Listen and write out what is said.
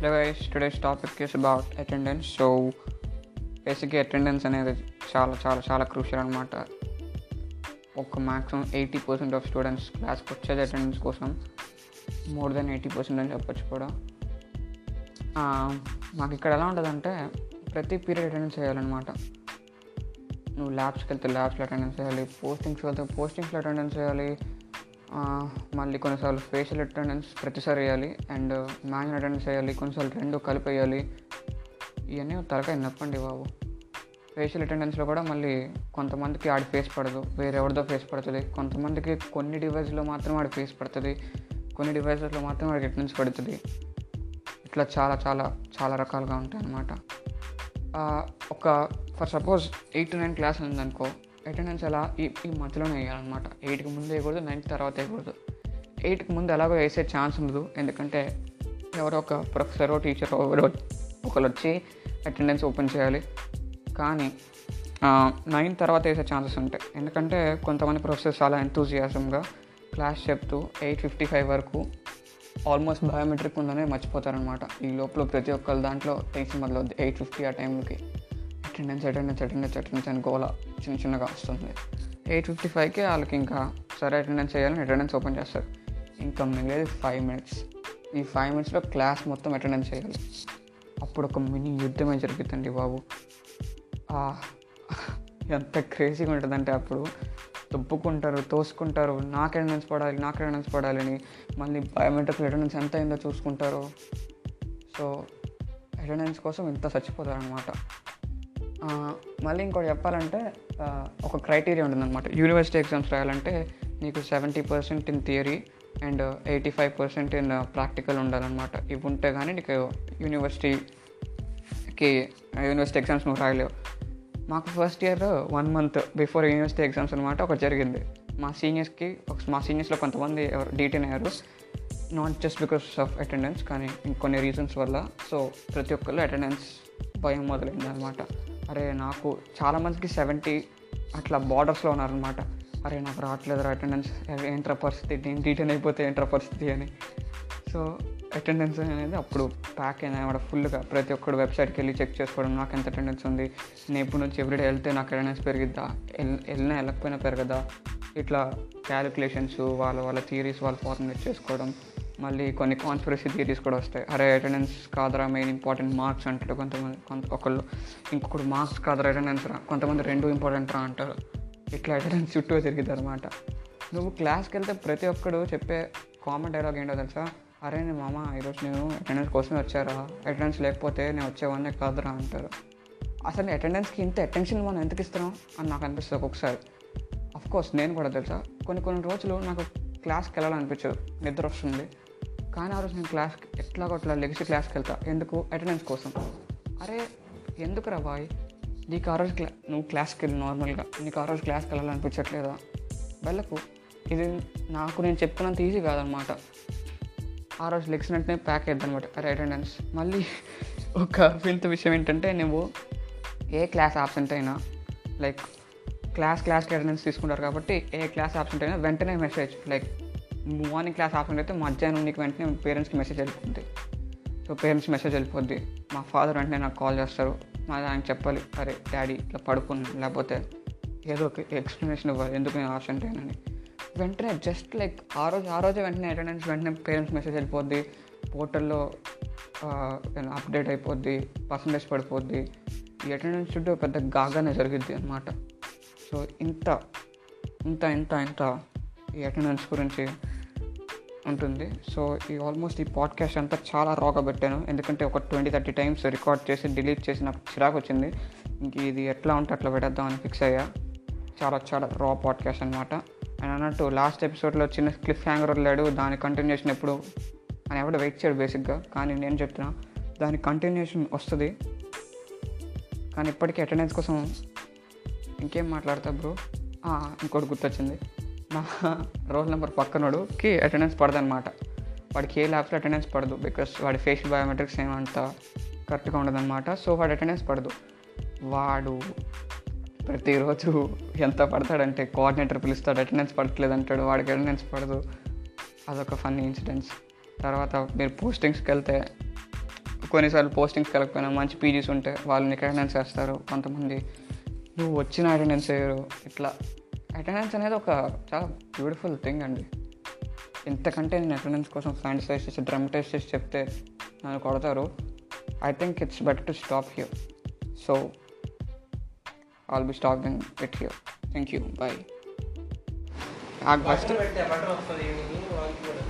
Hello guys, today's topic is about attendance. So బేసిక్గా attendance అనేది చాలా చాలా చాలా క్రూషియల్ అనమాట ఒక maximum eighty percent of students క్లాస్కి వచ్చేది అటెండెన్స్ కోసం మోర్ దెన్ ఎయిటీ పర్సెంట్ అని చెప్పొచ్చు కూడా ఆ, మాకు ఇక్కడ ఎలా ఉంటుందంటే ప్రతి పీరియడ్ అటెండెన్స్ చేయాలన్నమాట నువ్వు ల్యాబ్స్కి వెళ్తే ల్యాబ్స్లో అటెండెన్స్ చేయాలి పోస్టింగ్స్కి వెళ్తే పోస్టింగ్స్లో అటెండెన్స్ చేయాలి ఆ, మళ్ళీ కొన్నిసార్లు ఫేషియల్ అటెండెన్స్ ప్రతిసారి వేయాలి అండ్ మ్యాన్యువల్ అటెండెన్స్ చేయాలి కొన్నిసార్లు రెండు కలిపి వేయాలి ఇవన్నీ తలకాయ నొప్పండి బాబు ఫేషియల్ అటెండెన్స్లో కూడా మళ్ళీ కొంతమందికి ఆడి ఫేస్ పడదు వేరే ఎవరిదో ఫేస్ పడుతుంది కొంతమందికి కొన్ని డివైస్లో మాత్రం ఆడి ఫేస్ పడుతుంది కొన్ని డివైసెస్లో మాత్రం వాడికి అటెండెన్స్ పడుతుంది ఇట్లా చాలా చాలా చాలా రకాలుగా ఉంటాయి అన్నమాట ఆ, ఒక for suppose eight to nine class ఉందనుకో అటెండెన్స్ ఎలా ఈ ఈ మధ్యలోనే వేయాలన్నమాట ఎయిట్కి ముందు వేయకూడదు నైన్త్ తర్వాత వేయకూడదు ఎయిట్కి ముందు ఎలాగో వేసే ఛాన్స్ ఉండదు ఎందుకంటే ఎవరో ఒక ప్రొఫెసరో టీచరో ఎవరో ఒకరు వచ్చి అటెండెన్స్ ఓపెన్ చేయాలి కానీ నైన్ తర్వాత వేసే ఛాన్సెస్ ఉంటాయి ఎందుకంటే కొంతమంది ప్రొఫెసర్స్ చాలా ఎంతూజియాజంగా క్లాస్ చెప్తూ ఎయిట్ ఫిఫ్టీ ఫైవ్ వరకు ఆల్మోస్ట్ బయోమెట్రిక్ ఉందనే మర్చిపోతారనమాట ఈ లోపల ప్రతి ఒక్కరి దాంట్లో టెన్షన్ మొదలవుద్ది ఎయిట్ ఫిఫ్టీ ఆ టైంకి అటెండెన్స్ అటెండెన్స్ అటెండెన్స్ అటెండెన్స్ అని గోల చిన్న చిన్నగా వస్తుంది ఎయిట్ ఫిఫ్టీ ఫైవ్కి వాళ్ళకి ఇంకా సరే అటెండెన్స్ చేయాలని అటెండెన్స్ ఓపెన్ చేస్తారు ఇంకా మిగిలేదు ఫైవ్ మినిట్స్ ఈ ఫైవ్ మినిట్స్లో క్లాస్ మొత్తం అటెండెన్స్ చేయాలి అప్పుడు ఒక మినీ యుద్ధమే జరుగుతుంది బాబు ఆ, ఎంత క్రేజీగా ఉంటుందంటే అప్పుడు దుబ్బుకుంటారు తోసుకుంటారు నాకు అటెండెన్స్ పడాలి నాకు అటెండెన్స్ పడాలి అని మళ్ళీ బయోమెట్రిక్ అటెండెన్స్ ఎంత అయిందో చూసుకుంటారు సో అటెండెన్స్ కోసం ఇంత చచ్చిపోతారు అనమాట మళ్ళీ ఇంకోటి చెప్పాలంటే ఆ, ఒక క్రైటీరియా ఉంటుందన్నమాట యూనివర్సిటీ ఎగ్జామ్స్ రాయాలంటే నీకు seventy percent in theory and eighty five percent in practical ఉండాలన్నమాట ఇవి ఉంటే కానీ నీకు యూనివర్సిటీకి యూనివర్సిటీ ఎగ్జామ్స్ నువ్వు రాయలేవు మాకు first year one month before university exams అనమాట ఒకటి జరిగింది మా సీనియర్స్కి మా సీనియర్స్లో కొంతమంది ఎవరు డీటెయిన్ అయ్యారు not just because of attendance కానీ ఇంకొన్ని రీజన్స్ వల్ల సో ప్రతి ఒక్కళ్ళు అటెండెన్స్ భయం మొదలైంది అనమాట అరే నాకు చాలామందికి సెవెంటీ అట్లా బార్డర్స్లో ఉన్నారనమాట అరే నాకు రావట్లేదు అటెండెన్స్ ఏంట్రా పరిస్థితి నేను డీటెయిన్ అయిపోతే ఏంట్రా పరిస్థితి అని సో అటెండెన్స్ అనేది అప్పుడు ప్యాక్ అయినా వాడు ఫుల్గా ప్రతి ఒక్కడు వెబ్సైట్కి వెళ్ళి చెక్ చేసుకోవడం నాకు ఎంత అటెండెన్స్ ఉంది నేను ఇప్పుడు నుంచి ఎవ్రీడే వెళ్తే నాకు అటెండెన్స్ పెరిగిద్దా వెళ్- వెళ్ళినా వెళ్ళకపోయినా పెరగదా ఇట్లా క్యాలిక్యులేషన్స్ వాళ్ళ వాళ్ళ థియరీస్ వాళ్ళు ఫార్ములేట్ చేసుకోవడం మళ్ళీ కొన్ని కాన్స్పిరసీ థియరీస్ కూడా వస్తాయి అరే అటెండెన్స్ కాదరా మెయిన్ ఇంపార్టెంట్ మార్క్స్ అంటాడు కొంతమంది కొంత ఒకళ్ళు ఇంకొకడు మార్క్స్ కాదరా అటెండెన్స్ రా కొంతమంది రెండు ఇంపార్టెంట్ రా అంటారు ఇట్లా అటెండెన్స్ చుట్టూ తిరిగిద్ది అనమాట నువ్వు క్లాస్కి వెళ్తే ప్రతి ఒక్కడు చెప్పే కామన్ డైలాగ్ ఏంటో తెలుసా అరే నేను మామ ఈరోజు నేను అటెండెన్స్ కోసమే వచ్చారా అటెండెన్స్ లేకపోతే నేను వచ్చేవాడినే కాదురా అంటారు అసలు అటెండెన్స్కి ఇంత అటెన్షన్ మనం ఎందుకు ఇస్తున్నాం అని నాకు అనిపిస్తుంది ఒక్కొక్కసారి అఫ్ కోర్స్ నేను కూడా తెలుసా కొన్ని కొన్ని రోజులు నాకు క్లాస్కి వెళ్ళాలనిపించదు నిద్ర వస్తుంది కానీ ఆ రోజు నేను క్లాస్కి ఎట్లాగో అట్లా లెగిసి క్లాస్కి వెళ్తా ఎందుకు అటెండెన్స్ కోసం అరే ఎందుకు రా బాయ్ నీకు ఆ రోజు క్లా నువ్వు క్లాస్కి వెళ్ళి నార్మల్గా నీకు ఆ రోజు క్లాస్కి వెళ్ళాలనిపించట్లేదా వెళ్ళకు ఇది నాకు నేను చెప్తున్నంత ఈజీ కాదనమాట ఆ రోజు లెగ్స్ వెంటనే ప్యాక్ అయ్యింది అనమాట అరే అటెండెన్స్ మళ్ళీ ఒక వింత విషయం ఏంటంటే నువ్వు ఏ క్లాస్ ఆబ్సెంట్ అయినా లైక్ క్లాస్ క్లాస్కి అటెండెన్స్ తీసుకుంటారు కాబట్టి ఏ క్లాస్ ఆబ్సెంట్ అయినా వెంటనే message like morning class absent అయితే మధ్యాహ్నం నీకు వెంటనే పేరెంట్స్కి మెసేజ్ వెళ్ళిపోద్ది సో పేరెంట్స్ మెసేజ్ వెళ్ళిపోద్ది మా ఫాదర్ వెంటనే నాకు కాల్ చేస్తారు మా ఆయన చెప్పాలి అరే డాడీ ఇట్లా పడుకున్నాను లేకపోతే ఏదో ఒక ఎక్స్ప్లెనేషన్ ఇవ్వాలి ఎందుకు నేను ఆబ్సెంట్ అయ్యానని వెంటనే జస్ట్ లైక్ ఆ రోజు ఆ రోజే వెంటనే అటెండెన్స్ వెంటనే పేరెంట్స్ మెసేజ్ వెళ్ళిపోద్ది పోర్టల్లో అప్డేట్ అయిపోద్ది పర్సంటేజ్ పడిపోద్ది ఈ అటెండెన్స్ చుట్టూ పెద్ద గాగానే జరిగిద్ది అనమాట సో ఇంత ఇంత ఇంత ఇంత ఈ అటెండెన్స్ గురించి ఉంటుంది సో ఈ ఆల్మోస్ట్ ఈ పాడ్కాస్ట్ అంతా చాలా రాగా పెట్టాను ఎందుకంటే ఒక ట్వంటీ థర్టీ టైమ్స్ రికార్డ్ చేసి డిలీట్ చేసి నాకు చిరాకు వచ్చింది ఇంక ఇది ఎట్లా ఉంటే అట్లా పెట్టేద్దామని ఫిక్స్ అయ్యా చాలా చాలా రా పాడ్కాస్ట్ అనమాట అండ్ అన్నట్టు లాస్ట్ ఎపిసోడ్లో చిన్న క్లిఫ్ హ్యాంగర్ వదిలాడు దాని కంటిన్యూషన్ ఎప్పుడు అని ఎవడో వెయిట్ చేయడు బేసిక్గా కానీ నేను చెప్తున్నా దాని కంటిన్యూషన్ వస్తుంది కానీ ఇప్పటికీ అటెండెన్స్ కోసం ఇంకేం మాట్లాడతా బ్రో ఆ, ఇంకోటి గుర్తొచ్చింది నా రోల్ నెంబర్ పక్కనోడుకి అటెండెన్స్ పడదనమాట వాడికి ఏ ల్యాబ్స్లో అటెండెన్స్ పడదు బికాస్ వాడి ఫేషియల్ బయోమెట్రిక్స్ ఏమంత కరెక్ట్గా ఉండదన్నమాట సో వాడి అటెండెన్స్ పడదు వాడు ప్రతిరోజు ఎంత పడతాడంటే కోఆర్డినేటర్ పిలుస్తాడు అటెండెన్స్ పడట్లేదు అంటాడు వాడికి అటెండెన్స్ పడదు అదొక ఫన్నీ ఇన్సిడెంట్స్ తర్వాత మీరు పోస్టింగ్స్కి వెళ్తే కొన్నిసార్లు పోస్టింగ్స్ కలగకపోయినా మంచి పీజీస్ ఉంటే వాళ్ళు నీకు అటెండెన్స్ వేస్తారు కొంతమంది నువ్వు వచ్చిన అటెండెన్స్ వేయరు ఇట్లా అటెండెన్స్ అనేది ఒక చాలా బ్యూటిఫుల్ థింగ్ అండి ఇంతకంటే నేను అటెండెన్స్ కోసం ఫ్యాంటిసైజ్ చేసి డ్రమటైజ్ చేసి చెప్తే నన్ను కొడతారు I think it's better to stop here so I'll be stopping it here thank you bye first పెడితే బటర్ వస్తుంది వాళ్ళకి కూడా